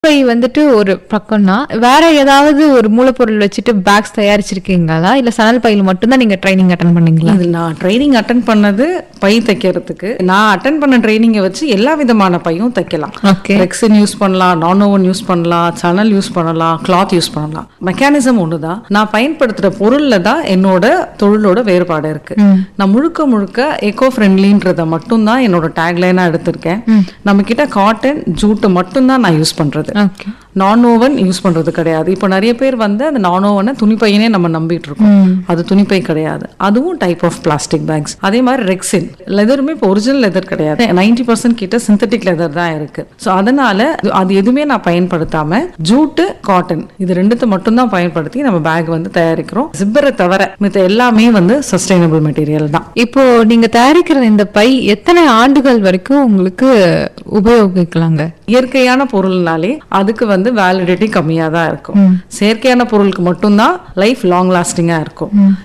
by வந்துட்டு ஒரு பக்கம்னா வேற ஏதாவது ஒரு மூலப்பொருள் வச்சுட்டு பேக்ஸ் தயாரிச்சிருக்கீங்களா இல்ல சணல் பையில மட்டும்தான் நீங்க ட்ரைனிங் அட்டன் பண்ணீங்களா இது நான் ட்ரைனிங் அட்டன் பண்ணது பை தைக்கிறதுக்கு நான் அட்டன் பண்ண ட்ரைனிங்கை வச்சு எல்லா விதமான பையும் தைக்கலாம் ஓகே ரெக்ஸின் யூஸ் பண்ணலாம் நான் ஓவன் யூஸ் பண்ணலாம் சணல் யூஸ் பண்ணலாம் கிளாத் யூஸ் பண்ணலாம் மெக்கானிசம் ஒன்று தான் நான் பயன்படுத்துகிற பொருளில் தான் என்னோட தொழிலோட வேறுபாடு இருக்கு நான் முழுக்க முழுக்க எக்கோ ஃப்ரெண்ட்லின்றத மட்டும்தான் என்னோட டேக்லைனாக எடுத்திருக்கேன் நம்ம கிட்ட காட்டன் ஜூட்டு மட்டும்தான் நான் யூஸ் பண்றது ஓகே நான் ஓவன் யூஸ் பண்றது கிடையாது இப்போ நிறைய பேர் வந்து அந்த நான் ஓவனை துணிப்பையனே நம்ம நம்பிட்டு இருக்கோம் அது துணிப்பை கிடையாது அதுவும் டைப் ஆஃப் பிளாஸ்டிக் பேக்ஸ் அதே மாதிரி ரெக்ஸின் லெதருமே இப்போ ஒரிஜினல் லெதர் கிடையாது நைன்டி பர்சன்ட் கிட்ட சிந்தட்டிக் லெதர் தான் இருக்கு ஸோ அதனால அது- அது எதுவுமே நான் பயன்படுத்தாம ஜூட்டு காட்டன் இது ரெண்டுத்தை மட்டும்தான் பயன்படுத்தி நம்ம பேக் வந்து தயாரிக்கிறோம் ஜிப்பரை தவிர மித்த எல்லாமே வந்து சஸ்டைனபிள் மெட்டீரியல் தான் இப்போ நீங்க தயாரிக்கிற இந்த பை எத்தனை ஆண்டுகள் வரைக்கும் உங்களுக்கு உபயோகிக்கலாங்க இயற்கையான பொருள்னாலே அதுக்கு வந்து வேலிடிட்டி கம்மியாக தான் இருக்கும் செயற்கையான பொருளுக்கு மட்டும்தான் லைஃப் லாங் லாஸ்டிங்காக இருக்கும்